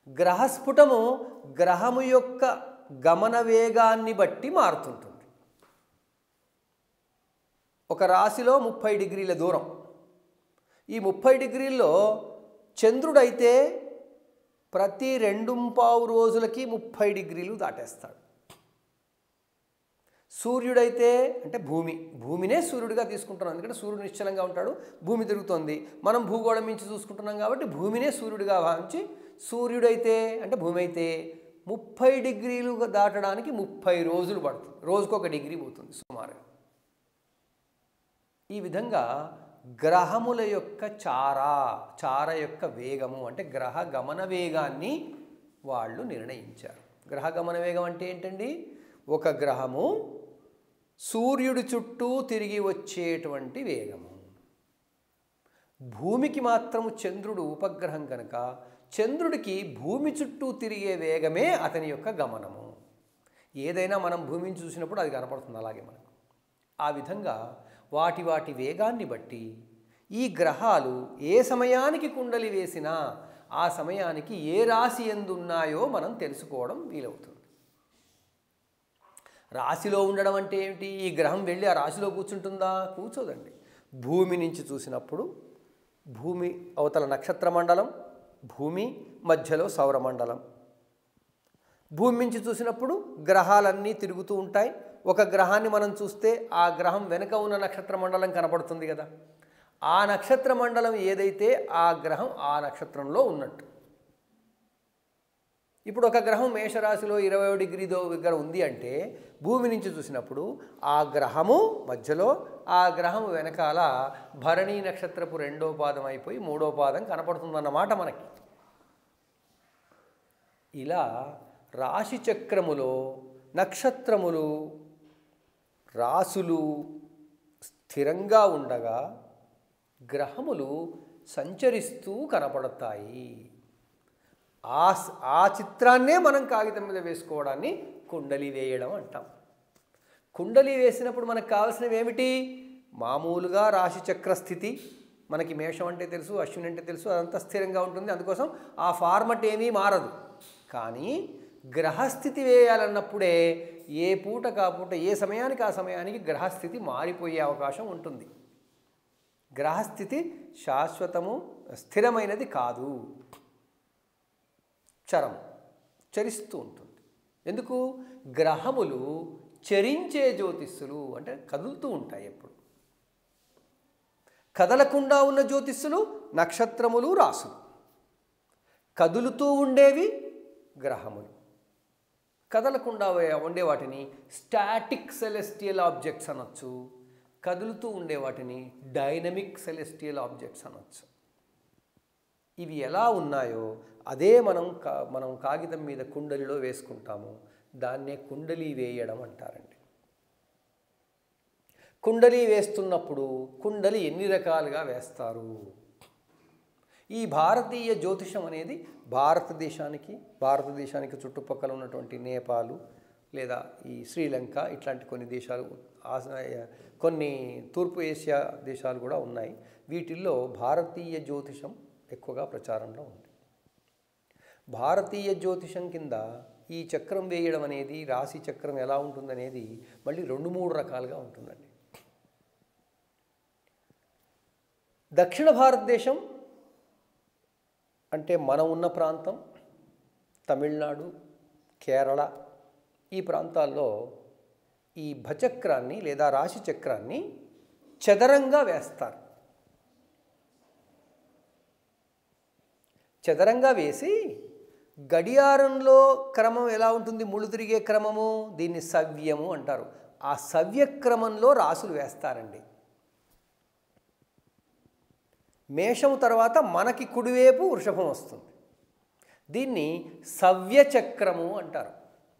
గ్రహస్ఫుటము గ్రహము యొక్క గమన వేగాన్ని బట్టి మారుతుంటుంది ఒక రాశిలో ముప్పై డిగ్రీల దూరం ఈ ముప్పై డిగ్రీల్లో చంద్రుడైతే ప్రతి రెండు పావు రోజులకి ముప్పై డిగ్రీలు దాటేస్తాడు సూర్యుడైతే అంటే భూమి భూమినే సూర్యుడిగా తీసుకుంటున్నాం ఎందుకంటే సూర్యుడు నిశ్చలంగా ఉంటాడు భూమి తిరుగుతోంది మనం భూగోళం నుంచి చూసుకుంటున్నాం కాబట్టి భూమినే సూర్యుడిగా భావించి సూర్యుడైతే అంటే భూమి అయితే ముప్పై డిగ్రీలు దాటడానికి ముప్పై రోజులు పడుతుంది రోజుకొక డిగ్రీ పోతుంది సుమారుగా ఈ విధంగా గ్రహముల యొక్క చార చార యొక్క వేగము అంటే గ్రహ గమన వేగాన్ని వాళ్ళు నిర్ణయించారు గ్రహ గమన వేగం అంటే ఏంటండి ఒక గ్రహము సూర్యుడి చుట్టూ తిరిగి వచ్చేటువంటి వేగము భూమికి మాత్రము చంద్రుడు ఉపగ్రహం కనుక చంద్రుడికి భూమి చుట్టూ తిరిగే వేగమే అతని యొక్క గమనము ఏదైనా మనం భూమిని చూసినప్పుడు అది కనపడుతుంది అలాగే మనకు ఆ విధంగా వాటి వాటి వేగాన్ని బట్టి ఈ గ్రహాలు ఏ సమయానికి కుండలి వేసినా ఆ సమయానికి ఏ రాశి ఎందున్నాయో మనం తెలుసుకోవడం వీలవుతుంది రాశిలో ఉండడం అంటే ఏమిటి ఈ గ్రహం వెళ్ళి ఆ రాశిలో కూర్చుంటుందా కూర్చోదండి భూమి నుంచి చూసినప్పుడు భూమి అవతల నక్షత్ర మండలం భూమి మధ్యలో సౌరమండలం భూమి నుంచి చూసినప్పుడు గ్రహాలన్నీ తిరుగుతూ ఉంటాయి ఒక గ్రహాన్ని మనం చూస్తే ఆ గ్రహం వెనుక ఉన్న నక్షత్ర మండలం కనపడుతుంది కదా ఆ నక్షత్ర మండలం ఏదైతే ఆ గ్రహం ఆ నక్షత్రంలో ఉన్నట్టు ఇప్పుడు ఒక గ్రహం మేషరాశిలో ఇరవై డిగ్రీ దగ్గర ఉంది అంటే భూమి నుంచి చూసినప్పుడు ఆ గ్రహము మధ్యలో ఆ గ్రహం వెనకాల భరణీ నక్షత్రపు రెండో పాదం అయిపోయి మూడో పాదం కనపడుతుందన్నమాట మనకి ఇలా రాశి చక్రములో నక్షత్రములు రాసులు స్థిరంగా ఉండగా గ్రహములు సంచరిస్తూ కనపడతాయి ఆ స- ఆ చిత్రాన్నే మనం కాగితం మీద వేసుకోవడాన్ని కుండలి వేయడం అంటాం కుండలి వేసినప్పుడు మనకు కావాల్సినవి ఏమిటి మామూలుగా రాశి చక్ర స్థితి మనకి మేషం అంటే తెలుసు అశ్విని అంటే తెలుసు అదంతా స్థిరంగా ఉంటుంది అందుకోసం ఆ ఫార్మట్ ఏమీ మారదు కానీ గ్రహస్థితి వేయాలన్నప్పుడే ఏ పూట కాపూట ఏ సమయానికి ఆ సమయానికి గ్రహస్థితి మారిపోయే అవకాశం ఉంటుంది గ్రహస్థితి శాశ్వతము స్థిరమైనది కాదు చరం చరిస్తూ ఉంటుంది ఎందుకు గ్రహములు చరించే జ్యోతిస్సులు అంటే కదులుతూ ఉంటాయి ఎప్పుడు కదలకుండా ఉన్న జ్యోతిస్సులు నక్షత్రములు రాసులు కదులుతూ ఉండేవి గ్రహములు కదలకుండా వే- ఉండే వాటిని స్టాటిక్ సెలెస్టియల్ ఆబ్జెక్ట్స్ అనొచ్చు కదులుతూ ఉండే వాటిని డైనమిక్ సెలెస్టియల్ ఆబ్జెక్ట్స్ అనొచ్చు ఇవి ఎలా ఉన్నాయో అదే మనం కా మనం కాగితం మీద కుండలిలో వేసుకుంటాము దాన్నే కుండలి వేయడం అంటారండి కుండలి వేస్తున్నప్పుడు కుండలి ఎన్ని రకాలుగా వేస్తారు ఈ భారతీయ జ్యోతిషం అనేది భారతదేశానికి భారతదేశానికి చుట్టుపక్కల ఉన్నటువంటి నేపాలు లేదా ఈ శ్రీలంక ఇట్లాంటి కొన్ని దేశాలు ఆస- కొన్ని తూర్పు ఏషియా దేశాలు కూడా ఉన్నాయి వీటిల్లో భారతీయ జ్యోతిషం ఎక్కువగా ప్రచారంలో ఉంది భారతీయ జ్యోతిషం కింద ఈ చక్రం వేయడం అనేది రాశి చక్రం ఎలా ఉంటుందనేది మళ్ళీ రెండు మూడు రకాలుగా ఉంటుందండి దక్షిణ భారతదేశం అంటే మనం ఉన్న ప్రాంతం తమిళనాడు కేరళ ఈ ప్రాంతాల్లో ఈ భచక్రాన్ని లేదా రాశి చక్రాన్ని చదరంగా వేస్తారు చదరంగా వేసి గడియారంలో క్రమం ఎలా ఉంటుంది ముళ్ళు తిరిగే క్రమము దీన్ని సవ్యము అంటారు ఆ సవ్య క్రమంలో రాసులు వేస్తారండి మేషము తర్వాత మనకి కుడివైపు వృషభం వస్తుంది దీన్ని సవ్యచక్రము అంటారు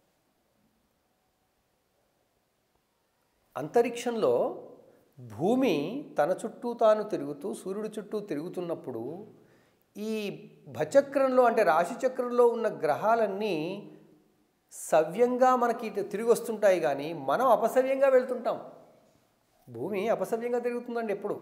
అంతరిక్షంలో భూమి తన చుట్టూ తాను తిరుగుతూ సూర్యుడి చుట్టూ తిరుగుతున్నప్పుడు ఈ భచక్రంలో అంటే రాశిచక్రంలో ఉన్న గ్రహాలన్నీ సవ్యంగా మనకి ఇటు తిరిగి వస్తుంటాయి కానీ మనం అపసవ్యంగా వెళ్తుంటాం భూమి అపసవ్యంగా తిరుగుతుందండి ఎప్పుడు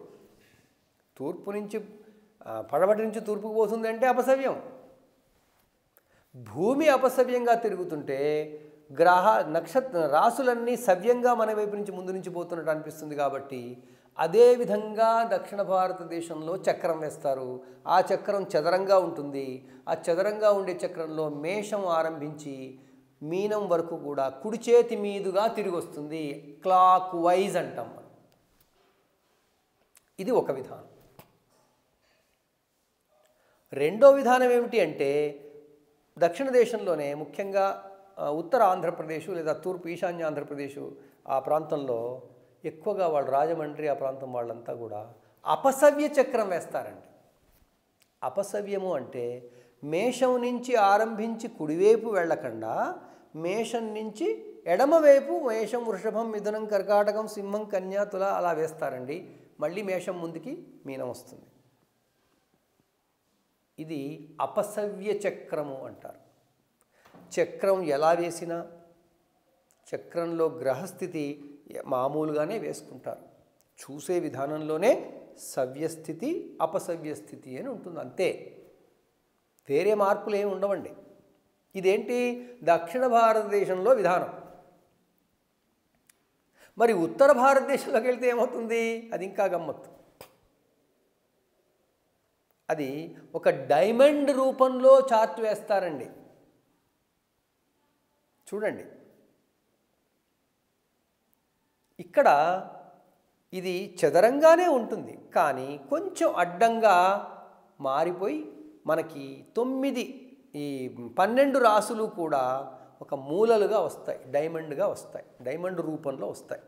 తూర్పు నుంచి ఆ, పడమటి నుంచి తూర్పుకు పోతుంది అంటే అపసవ్యం భూమి అపసవ్యంగా తిరుగుతుంటే గ్రహ నక్షత్ర రాసులన్నీ సవ్యంగా మన వైపు నుంచి ముందు నుంచి పోతున్నట్టు అనిపిస్తుంది కాబట్టి అదే విధంగా దక్షిణ భారతదేశంలో చక్రం వేస్తారు ఆ చక్రం చదరంగా ఉంటుంది ఆ చదరంగా ఉండే చక్రంలో మేషం ఆరంభించి మీనం వరకు కూడా కుడి చేతి మీదుగా తిరిగి వస్తుంది క్లాక్ వైజ్ అంటాం మనం ఇది ఒక విధానం రెండో విధానం ఏమిటి అంటే దక్షిణ దేశంలోనే ముఖ్యంగా ఆ, ఉత్తర ఆంధ్రప్రదేశ్ లేదా తూర్పు ఈశాన్య ఆంధ్రప్రదేశ్ ఆ ప్రాంతంలో ఎక్కువగా వాళ్ళు రాజమండ్రి ఆ ప్రాంతం వాళ్ళంతా కూడా అపసవ్య చక్రం వేస్తారండి అపసవ్యము అంటే మేషం నుంచి ఆరంభించి కుడివైపు వెళ్ళకుండా మేషం నుంచి ఎడమవైపు మేషం వృషభం మిథునం కర్కాటకం సింహం కన్యా తుల అలా వేస్తారండి మళ్ళీ మేషం ముందుకి మీనం వస్తుంది ఇది అపసవ్య చక్రము అంటారు చక్రం ఎలా వేసినా చక్రంలో గ్రహస్థితి మామూలుగానే వేసుకుంటారు చూసే విధానంలోనే సవ్యస్థితి అపసవ్యస్థితి అని ఉంటుంది అంతే వేరే మార్పులు ఏమి ఉండవండి ఇదేంటి దక్షిణ భారతదేశంలో విధానం మరి ఉత్తర భారతదేశంలోకి వెళ్తే ఏమవుతుంది అది ఇంకా గమ్మత్తు అది ఒక డైమండ్ రూపంలో చార్ట్ వేస్తారండి చూడండి ఇక్కడ ఇది చదరంగానే ఉంటుంది కానీ కొంచెం అడ్డంగా మారిపోయి మనకి తొమ్మిది ఈ పన్నెండు రాసులు కూడా ఒక మూలలుగా వస్తాయి డైమండ్గా వస్తాయి డైమండ్ రూపంలో వస్తాయి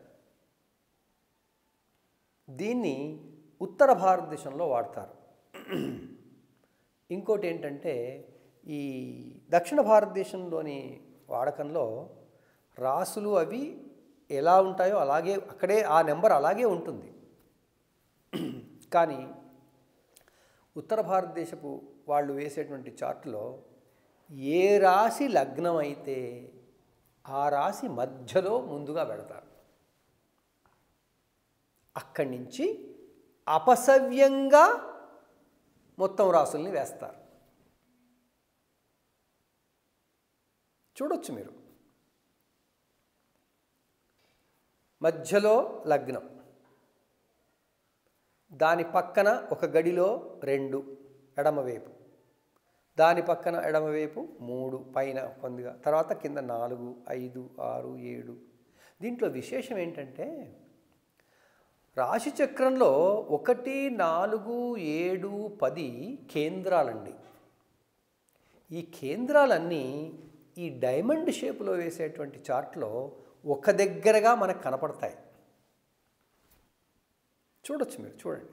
దీన్ని ఉత్తర భారతదేశంలో వాడతారు ఇంకోటి ఏంటంటే ఈ దక్షిణ భారతదేశంలోని వాడకంలో రాసులు అవి ఎలా ఉంటాయో అలాగే అక్కడే ఆ నెంబర్ అలాగే ఉంటుంది కానీ ఉత్తర భారతదేశపు వాళ్ళు వేసేటువంటి చార్టులో ఏ రాశి లగ్నం అయితే ఆ రాశి మధ్యలో ముందుగా పెడతారు అక్కడి నుంచి అపసవ్యంగా మొత్తం రాసుల్ని వేస్తారు చూడొచ్చు మీరు మధ్యలో లగ్నం దాని పక్కన ఒక గడిలో రెండు ఎడమవైపు దాని పక్కన ఎడమవైపు మూడు పైన కొద్దిగా తర్వాత కింద నాలుగు ఐదు ఆరు ఏడు దీంట్లో విశేషం ఏంటంటే రాశి చక్రంలో ఒకటి నాలుగు ఏడు పది కేంద్రాలండి ఈ కేంద్రాలన్నీ ఈ డైమండ్ షేపులో వేసేటువంటి చార్ట్లో ఒక దగ్గరగా మనకు కనపడతాయి చూడొచ్చు మీరు చూడండి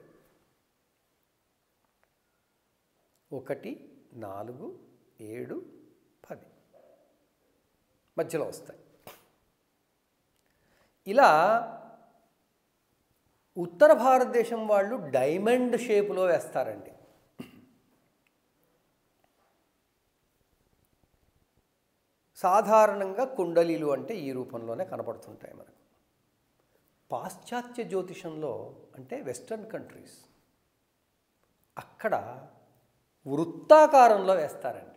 ఒకటి నాలుగు ఏడు పది మధ్యలో వస్తాయి ఇలా ఉత్తర భారతదేశం వాళ్ళు డైమండ్ షేపులో వేస్తారండి సాధారణంగా కుండలీలు అంటే ఈ రూపంలోనే కనపడుతుంటాయి మనకు పాశ్చాత్య జ్యోతిషంలో అంటే వెస్టర్న్ కంట్రీస్ అక్కడ వృత్తాకారంలో వేస్తారండి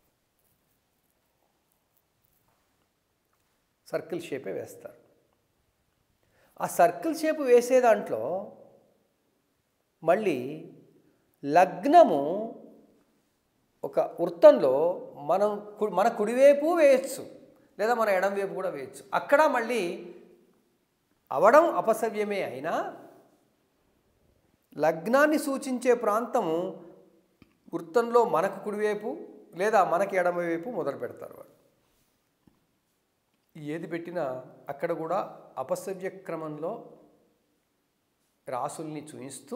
సర్కిల్ షేపే వేస్తారు ఆ సర్కిల్ షేప్ వేసే దాంట్లో మళ్ళీ లగ్నము ఒక వృత్తంలో మనం కు- మన కుడివైపు వేయచ్చు లేదా మన ఎడం వైపు కూడా వేయచ్చు అక్కడ మళ్ళీ అవడం అపసవ్యమే అయినా లగ్నాన్ని సూచించే ప్రాంతము వృత్తంలో మనకు కుడివైపు లేదా మనకి ఎడమవైపు మొదలు పెడతారు వాళ్ళు ఏది పెట్టినా అక్కడ కూడా అపసవ్య క్రమంలో రాసుల్ని చూయిస్తూ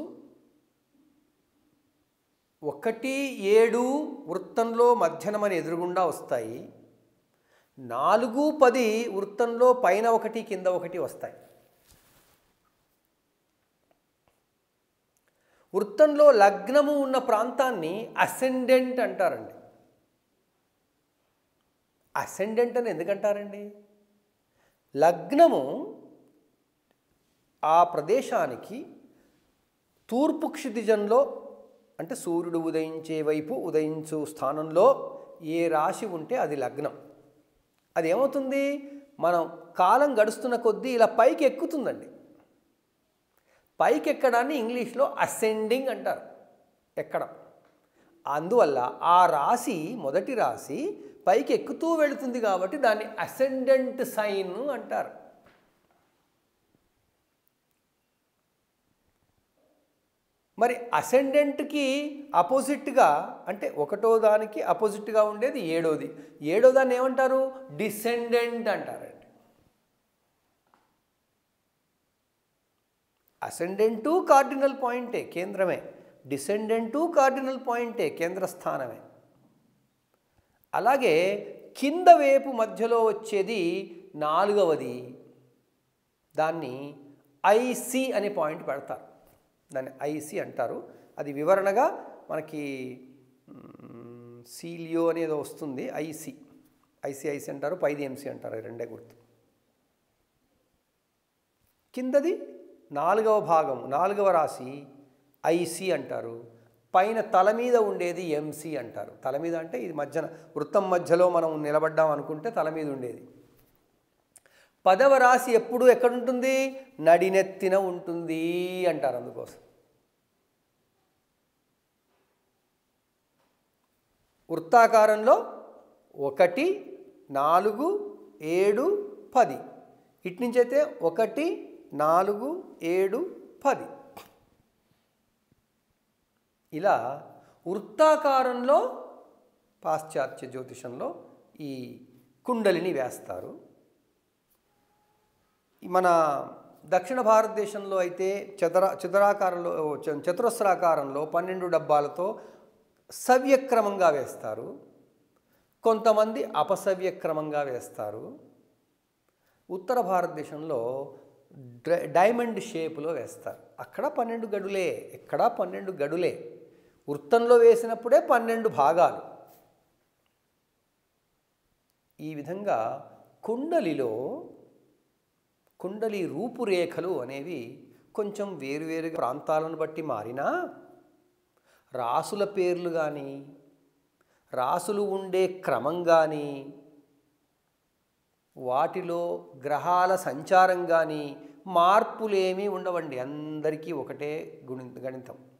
ఒకటి ఏడు వృత్తంలో మధ్యనమని ఎదురుగుండా వస్తాయి నాలుగు పది వృత్తంలో పైన ఒకటి కింద ఒకటి వస్తాయి వృత్తంలో లగ్నము ఉన్న ప్రాంతాన్ని అసెండెంట్ అంటారండి అసెండెంట్ అని ఎందుకంటారండి లగ్నము ఆ ప్రదేశానికి తూర్పు క్షితిజంలో అంటే సూర్యుడు ఉదయించే వైపు ఉదయించు స్థానంలో ఏ రాశి ఉంటే అది లగ్నం అది ఏమవుతుంది మనం కాలం గడుస్తున్న కొద్దీ ఇలా పైకి ఎక్కుతుందండి పైకి ఎక్కడాన్ని ఇంగ్లీష్లో అసెండింగ్ అంటారు ఎక్కడం అందువల్ల ఆ రాశి మొదటి రాశి పైకి ఎక్కుతూ వెళుతుంది కాబట్టి దాన్ని అసెండెంట్ సైన్ అంటారు మరి అసెండెంట్కి అపోజిట్గా అంటే ఒకటో దానికి అపోజిట్గా ఉండేది ఏడోది ఏడో దాన్ని ఏమంటారు డిసెండెంట్ అంటారండి అసెండెంటు కార్డినల్ పాయింటే కేంద్రమే డిసెండెంటు కార్డినల్ పాయింటే కేంద్ర స్థానమే అలాగే కింద వైపు మధ్యలో వచ్చేది నాలుగవది దాన్ని ఐసి అనే పాయింట్ పెడతారు దాన్ని ఐసి అంటారు అది వివరణగా మనకి మ్, సీలియో అనేది వస్తుంది ఐసి ఐసిఐసి అంటారు పైది ఎంసి అంటారు ఈ రెండే గుర్తు కిందది నాలుగవ భాగం నాలుగవ రాశి ఐసి అంటారు పైన తల మీద ఉండేది ఎంసి అంటారు తల మీద అంటే ఇది మధ్యన వృత్తం మధ్యలో మనం నిలబడ్డాం అనుకుంటే తల మీద ఉండేది పదవ రాశి ఎప్పుడు ఎక్కడుంటుంది నడినెత్తిన ఉంటుంది అంటారు అందుకోసం వృత్తాకారంలో ఒకటి నాలుగు ఏడు పది ఇటు నుంచి అయితే ఒకటి నాలుగు ఏడు పది ఇలా వృత్తాకారంలో పాశ్చాత్య జ్యోతిషంలో ఈ కుండలిని వేస్తారు మన దక్షిణ భారతదేశంలో అయితే చదర చతురాకారంలో చ- చతురస్రాకారంలో పన్నెండు డబ్బాలతో సవ్యక్రమంగా వేస్తారు కొంతమంది అపసవ్యక్రమంగా వేస్తారు ఉత్తర భారతదేశంలో డ్ర- డైమండ్ షేపులో వేస్తారు అక్కడ పన్నెండు గడులే ఇక్కడ పన్నెండు గడులే వృత్తంలో వేసినప్పుడే పన్నెండు భాగాలు ఈ విధంగా కుండలిలో కుండలి రూపురేఖలు అనేవి కొంచెం వేరువేరుగా ప్రాంతాలను బట్టి మారినా రాసుల పేర్లు కానీ రాసులు ఉండే క్రమం కానీ వాటిలో గ్రహాల సంచారం కానీ మార్పులేమీ ఉండవండి అందరికీ ఒకటే గుణి గణితం